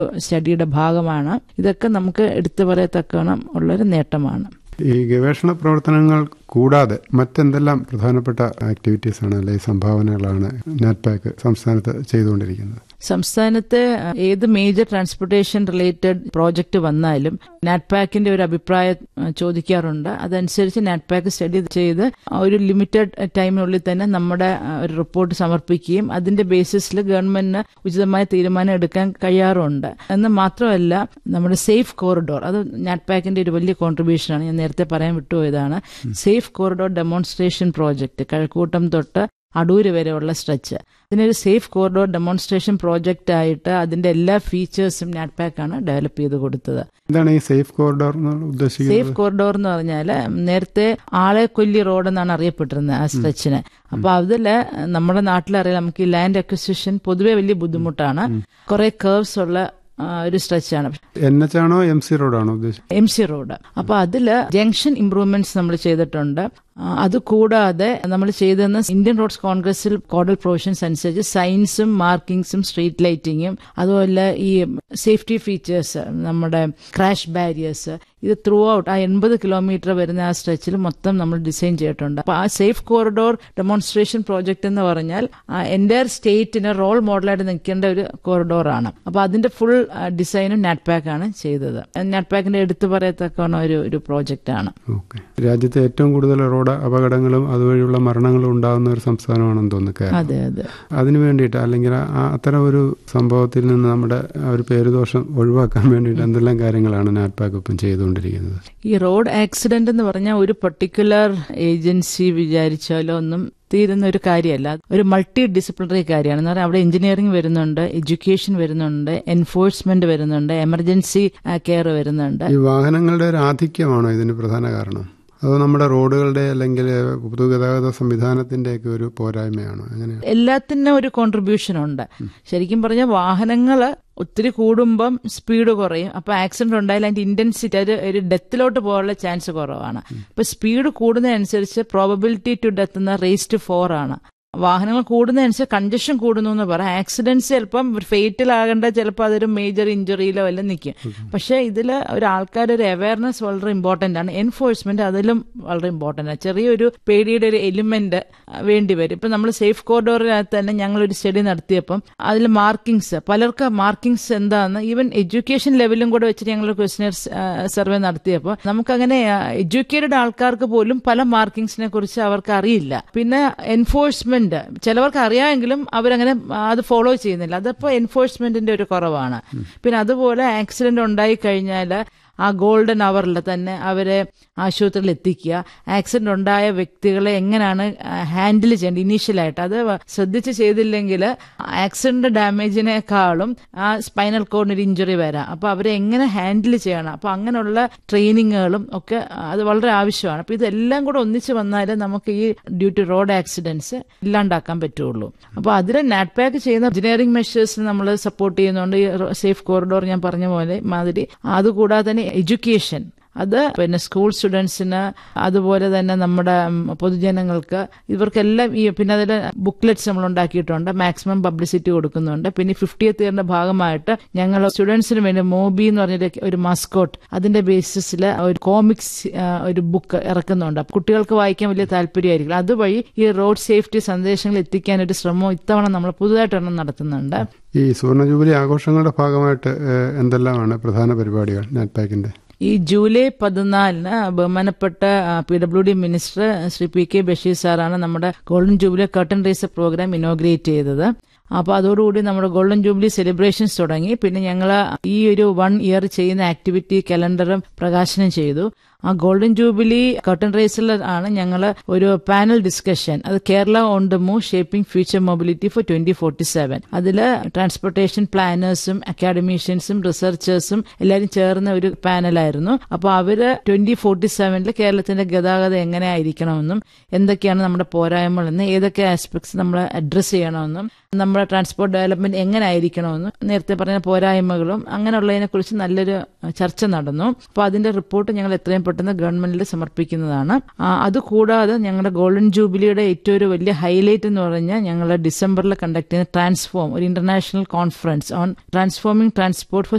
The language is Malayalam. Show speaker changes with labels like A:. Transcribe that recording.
A: സ്റ്റഡിയുടെ ഭാഗമാണ് ഇതൊക്കെ നമുക്ക് എടുത്തു പറയത്തക്കണം ഉള്ളൊരു നേട്ടമാണ്
B: ഈ ഗവേഷണ പ്രവർത്തനങ്ങൾ കൂടാതെ മറ്റെന്തെല്ലാം പ്രധാനപ്പെട്ട ആക്ടിവിറ്റീസ് ആണ് അല്ലെങ്കിൽ സംഭാവനകളാണ് നാറ്റ്പാക്ക് സംസ്ഥാനത്ത് ചെയ്തുകൊണ്ടിരിക്കുന്നത്
A: സംസ്ഥാനത്ത് ഏത് മേജർ ട്രാൻസ്പോർട്ടേഷൻ റിലേറ്റഡ് പ്രോജക്റ്റ് വന്നാലും നാറ്റ്പാക്കിന്റെ ഒരു അഭിപ്രായം അഹ്, ചോദിക്കാറുണ്ട് അതനുസരിച്ച് നാറ്റ്പാക്ക് സ്റ്റഡി ചെയ്ത് ഒരു ലിമിറ്റഡ് ടൈമിനുള്ളിൽ തന്നെ നമ്മുടെ അഹ്, ഒരു റിപ്പോർട്ട് സമർപ്പിക്കുകയും അതിന്റെ ബേസിസിൽ ഗവൺമെന്റിന് ഉചിതമായ തീരുമാനം എടുക്കാൻ കഴിയാറുണ്ട് എന്ന് മാത്രമല്ല നമ്മുടെ സേഫ് കോറിഡോർ അത് നാറ്റ്പാക്കിന്റെ ഒരു വലിയ കോൺട്രിബ്യൂഷനാണ് ഞാൻ നേരത്തെ പറയാൻ വിട്ടുപോയതാണ് safe corridor demonstration project Kazhakkoottam തൊട്ട് അടൂര് വരെയുള്ള സ്ട്രെച്ച് ഇതിനൊരു സേഫ് കോറിഡോർ ഡെമോൺസ്ട്രേഷൻ പ്രോജക്റ്റ് ആയിട്ട് അതിന്റെ എല്ലാ ഫീച്ചേഴ്സും നാറ്റ്പാക്കാണ് ഡെവലപ്പ് ചെയ്ത് കൊടുത്തത്
B: എന്താണ് ഈ സേഫ് കോറിഡോർ എന്ന് ഉദ്ദേശിക്കുന്നത്
A: സേഫ് കോറിഡോർ എന്ന് പറഞ്ഞാൽ നേരത്തെ ആളെ കൊല്ലി റോഡ് എന്നാണ് അറിയപ്പെട്ടിരുന്നത് ആ സ്ട്രെച്ചിന് അപ്പൊ അതില് നമ്മുടെ നാട്ടിലറിയാം നമുക്ക് ഈ ലാൻഡ് അക്വിസിഷൻ പൊതുവെ വലിയ ബുദ്ധിമുട്ടാണ് കുറെ കേർവ്സ് ഉള്ള ആ, ഒരു സ്ട്രെച്ചാണ്
B: എൻ എച്ച് ആണോ എം സി റോഡാണോ ഉദ്ദേശിച്ചത്
A: എം സി റോഡ് അപ്പൊ അതില് ജംഗ്ഷൻ ഇംപ്രൂവ്മെന്റ്സ് നമ്മൾ ചെയ്തിട്ടുണ്ട് ആ, അത് കൂടാതെ നമ്മൾ ചെയ്തെന്ന് ഇന്ത്യൻ റോഡ്സ് കോൺഗ്രസിൽ കോഡൽ പ്രൊവിഷൻസ് അനുസരിച്ച് സൈൻസും മാർക്കിങ്സും സ്ട്രീറ്റ് ലൈറ്റിങ്ങും അതുപോലെ ഈ സേഫ്റ്റി ഫീച്ചേഴ്സ് നമ്മുടെ ക്രാഷ് ബാരിയേഴ്സ് ഇത് ത്രൂ ഔട്ട് ആ എൺപത് കിലോമീറ്റർ വരുന്ന ആ സ്ട്രെച്ചിൽ മൊത്തം നമ്മൾ ഡിസൈൻ ചെയ്തിട്ടുണ്ട് അപ്പൊ ആ സേഫ് കോറിഡോർ ഡെമോൺസ്ട്രേഷൻ പ്രോജക്റ്റ് എന്ന് പറഞ്ഞാൽ എൻ്റെ സ്റ്റേറ്റിന് റോൾ മോഡലായിട്ട് നിൽക്കേണ്ട ഒരു കോറിഡോറാണ് അപ്പൊ അതിന്റെ ഫുൾ ഡിസൈനും നാറ്റ്പാക്ക് ആണ് ചെയ്തത് നാറ്റ്പാക്കിന്റെ എടുത്തു പറയത്തക്കവണ്ണം ഒരു ഒരു പ്രോജക്റ്റ് ആണ്
B: ഓക്കെ രാജ്യത്തെ ഏറ്റവും കൂടുതൽ റോഡ് അപകടങ്ങളും അതുവഴിയുള്ള മരണങ്ങളും ഉണ്ടാകുന്ന ഒരു സംസ്ഥാനമാണെന്ന് തോന്നുന്നു കേരളം
A: അതെ അതെ
B: അതിനു വേണ്ടിയിട്ട് അല്ലെങ്കിൽ ആ അത്തരം ഒരു സംഭവത്തിൽ നിന്ന് നമ്മുടെ ആ ഒരു പേരുദോഷം ഒഴിവാക്കാൻ വേണ്ടിയിട്ട് എന്തെല്ലാം കാര്യങ്ങളാണ് നാറ്റ്പാക്ക് ഇപ്പം ചെയ്തുകൊണ്ടിരിക്കുന്നത്
A: ഈ റോഡ് ആക്സിഡന്റ് എന്ന് പറഞ്ഞാൽ ഒരു പർട്ടിക്കുലർ ഏജൻസി വിചാരിച്ചാലോ ഒന്നും തീരുന്ന ഒരു കാര്യമല്ല ഒരു മൾട്ടി ഡിസിപ്ലിനറി കാര്യമാണ് എന്ന് പറഞ്ഞാൽ അവിടെ എഞ്ചിനീയറിംഗ് വരുന്നുണ്ട് എഡ്യൂക്കേഷൻ വരുന്നുണ്ട് എൻഫോഴ്സ്മെന്റ് വരുന്നുണ്ട് എമർജൻസി കെയർ വരുന്നുണ്ട്
B: ഈ വാഹനങ്ങളുടെ ഒരു ആധിക്യമാണോ ഇതിന് പ്രധാന കാരണം അതോ നമ്മുടെ റോഡുകളുടെ അല്ലെങ്കിൽ പൊതുഗതാഗത സംവിധാനത്തിന്റെയൊക്കെ ഒരു പോരായ്മയാണോ എങ്ങനെയാണ്
A: എല്ലാത്തിനും ഒരു കോൺട്രിബ്യൂഷൻ ഉണ്ട് ശരിക്കും പറഞ്ഞാൽ വാഹനങ്ങൾ ഒത്തിരി കൂടുമ്പം സ്പീഡ് കുറയും അപ്പൊ ആക്സിഡന്റ് ഉണ്ടായാലും അതിന്റെ ഇന്റൻസിറ്റി ഒരു ഒരു ഡെത്തിലോട്ട് പോകാനുള്ള ചാൻസ് കുറവാണ് അപ്പൊ സ്പീഡ് കൂടുന്നതനുസരിച്ച് പ്രോബബിലിറ്റി ടു ഡെത്ത് എന്ന റേസ് ടു ഫോർ ആണ് വാഹനങ്ങൾ കൂടുന്നതനുസരിച്ച് കൺജഷൻ കൂടുന്നു എന്ന് പറയാം ആക്സിഡൻസ് ചിലപ്പം ഫേറ്റൽ ആകേണ്ട ചിലപ്പോൾ അതൊരു മേജർ ഇഞ്ചുറിയിലോ വല്ലതും നിൽക്കും പക്ഷേ ഇതിൽ ഒരു ആൾക്കാരുടെ ഒരു അവയർനെസ് വളരെ ഇമ്പോർട്ടന്റ് ആണ് എൻഫോഴ്സ്മെന്റ് അതിലും വളരെ ഇമ്പോർട്ടന്റ് ആണ് ചെറിയൊരു പേടിയുടെ ഒരു എലിമെന്റ് വേണ്ടി വരും ഇപ്പൊ നമ്മൾ സേഫ് കോറിഡോറിനകത്ത് തന്നെ ഞങ്ങൾ ഒരു സ്റ്റഡി നടത്തിയപ്പം അതിൽ മാർക്കിങ്സ് പലർക്ക് മാർക്കിങ്സ് എന്താന്ന് ഈവൻ എഡ്യൂക്കേഷൻ ലെവലും കൂടെ വെച്ചിട്ട് ഞങ്ങൾ ക്വസ്റ്റിനർ സർവേ നടത്തിയപ്പോൾ നമുക്കങ്ങനെ എഡ്യൂക്കേറ്റഡ് ആൾക്കാർക്ക് പോലും പല മാർക്കിങ്സിനെ കുറിച്ച് അവർക്ക് അറിയില്ല പിന്നെ എൻഫോഴ്സ്മെന്റ് ചിലവർക്ക് അറിയാമെങ്കിലും അവരങ്ങനെ അത് ഫോളോ ചെയ്യുന്നില്ല അതപ്പോൾ എൻഫോഴ്സ്മെന്റിന്റെ ഒരു കുറവാണ് പിന്നെ അതുപോലെ ആക്സിഡന്റ് ഉണ്ടായി കഴിഞ്ഞാൽ ആ ഗോൾഡൻ അവറിൽ തന്നെ അവരെ ആശുപത്രിയിൽ എത്തിക്കുക ആക്സിഡന്റ് ഉണ്ടായ വ്യക്തികളെ എങ്ങനെയാണ് ഹാൻഡിൽ ചെയ്യേണ്ടത് ഇനീഷ്യലായിട്ട് അത് ശ്രദ്ധിച്ച് ചെയ്തില്ലെങ്കിൽ ആക്സിഡന്റ് ഡാമേജിനേക്കാളും ആ സ്പൈനൽ കോഡിന് ഒരു ഇഞ്ചുറി വരാം അപ്പൊ അവരെ എങ്ങനെ ഹാൻഡിൽ ചെയ്യണം അപ്പൊ അങ്ങനെയുള്ള ട്രെയിനിങ്ങുകളും ഒക്കെ അത് വളരെ ആവശ്യമാണ് അപ്പൊ ഇതെല്ലാം കൂടെ ഒന്നിച്ച് വന്നാലേ നമുക്ക് ഈ ഡ്യൂ ടു റോഡ് ആക്സിഡൻസ് ഇല്ലാണ്ടാക്കാൻ പറ്റുള്ളൂ അപ്പൊ അതിൽ നാറ്റ്പാക്ക് ചെയ്യുന്ന എഞ്ചിനീയറിംഗ് മെഷേഴ്സ് നമ്മൾ സപ്പോർട്ട് ചെയ്യുന്നുണ്ട് ഈ സേഫ് കോറിഡോർ ഞാൻ പറഞ്ഞ പോലെ മാതിരി അതുകൂടാതെ തന്നെ എഡ്യൂക്കേഷൻ അത് പിന്നെ സ്കൂൾ സ്റ്റുഡൻസിന് അതുപോലെ തന്നെ നമ്മുടെ ഉം, പൊതുജനങ്ങൾക്ക് ഇവർക്കെല്ലാം ഈ പിന്നെ അതിൽ ബുക്ക്ലെറ്റ്സ് നമ്മൾ ഉണ്ടാക്കിയിട്ടുണ്ട് മാക്സിമം പബ്ലിസിറ്റി കൊടുക്കുന്നുണ്ട് പിന്നെ ഫിഫ്റ്റിയത്ത് ഇയറിന്റെ ഭാഗമായിട്ട് ഞങ്ങൾ സ്റ്റുഡൻസിന് വേണ്ടി മോബി എന്ന് പറഞ്ഞൊരു ഒരു മസ്കോട്ട് അതിന്റെ ബേസിസിൽ ഒരു കോമിക്സ് ഒരു ബുക്ക് ഇറക്കുന്നുണ്ട് അപ്പൊ കുട്ടികൾക്ക് വായിക്കാൻ വലിയ താല്പര്യമായിരിക്കും അതുവഴി ഈ റോഡ് സേഫ്റ്റി സന്ദേശങ്ങൾ എത്തിക്കാൻ ഒരു ശ്രമം ഇത്തവണ നമ്മൾ പുതുതായിട്ടൊരെണ്ണം നടത്തുന്നുണ്ട്
B: ഈ സുവർണ ജൂബിലി ആഘോഷങ്ങളുടെ ഭാഗമായിട്ട് ഏഹ്, എന്തെല്ലാമാണ് പ്രധാന പരിപാടികൾ നാറ്റ്പാക്കിന്റെ
A: ഈ ജൂലൈ പതിനാലിന് ബഹുമാനപ്പെട്ട P W D minister Shri P K Basheer സാറാണ് നമ്മുടെ golden jubilee curtain raiser programme inaugurate ചെയ്തത് അപ്പോൾ അതോടുകൂടി നമ്മുടെ ഗോൾഡൻ ജൂബിലി സെലിബ്രേഷൻസ് തുടങ്ങി പിന്നെ ഞങ്ങൾ ഈ ഒരു വൺ ഇയർ ചെയ്യുന്ന ആക്ടിവിറ്റി കലണ്ടറും പ്രകാശനം ചെയ്തു ആ ഗോൾഡൻ ജൂബിലി കർട്ടൻ റേസിൽ ആണ് ഞങ്ങൾ ഒരു പാനൽ ഡിസ്കഷൻ അത് Kerala on the move shaping future mobility for twenty forty seven അതിൽ ട്രാൻസ്പോർട്ടേഷൻ പ്ലാനേഴ്സും അക്കാഡമീഷ്യൻസും റിസർച്ചേഴ്സും എല്ലാവരും ചേർന്ന ഒരു പാനലായിരുന്നു അപ്പോൾ അവര് ട്വന്റി ഫോർട്ടി സെവനിൽ കേരളത്തിന്റെ ഗതാഗതം എങ്ങനെ ആയിരിക്കണമെന്നും എന്തൊക്കെയാണ് നമ്മുടെ പോരായ്മകളെന്ന് ഏതൊക്കെ ആസ്പെക്ട്സ് നമ്മൾ അഡ്രസ്സ് ചെയ്യണമെന്നും നമ്മുടെ ട്രാൻസ്പോർട്ട് ഡെവലപ്മെന്റ് എങ്ങനെ ആയിരിക്കണമെന്നും നേരത്തെ പറഞ്ഞ പോരായ്മകളും അങ്ങനെയുള്ളതിനെ കുറിച്ച് നല്ലൊരു ചർച്ച നടന്നു അപ്പോൾ അതിന്റെ റിപ്പോർട്ട് ഞങ്ങൾ എത്രയും പെട്ടെന്ന് പെട്ടെന്ന് ഗവൺമെന്റിൽ സമർപ്പിക്കുന്നതാണ് ആ, അതുകൂടാതെ ഞങ്ങളുടെ ഗോൾഡൻ ജൂബിലിയുടെ ഏറ്റവും ഒരു വലിയ ഹൈലൈറ്റ് എന്ന് പറഞ്ഞാൽ ഞങ്ങൾ ഡിസംബറിൽ കണ്ടക്ട് ചെയ്യുന്ന ട്രാൻസ്ഫോം ഒരു international conference on transforming transport four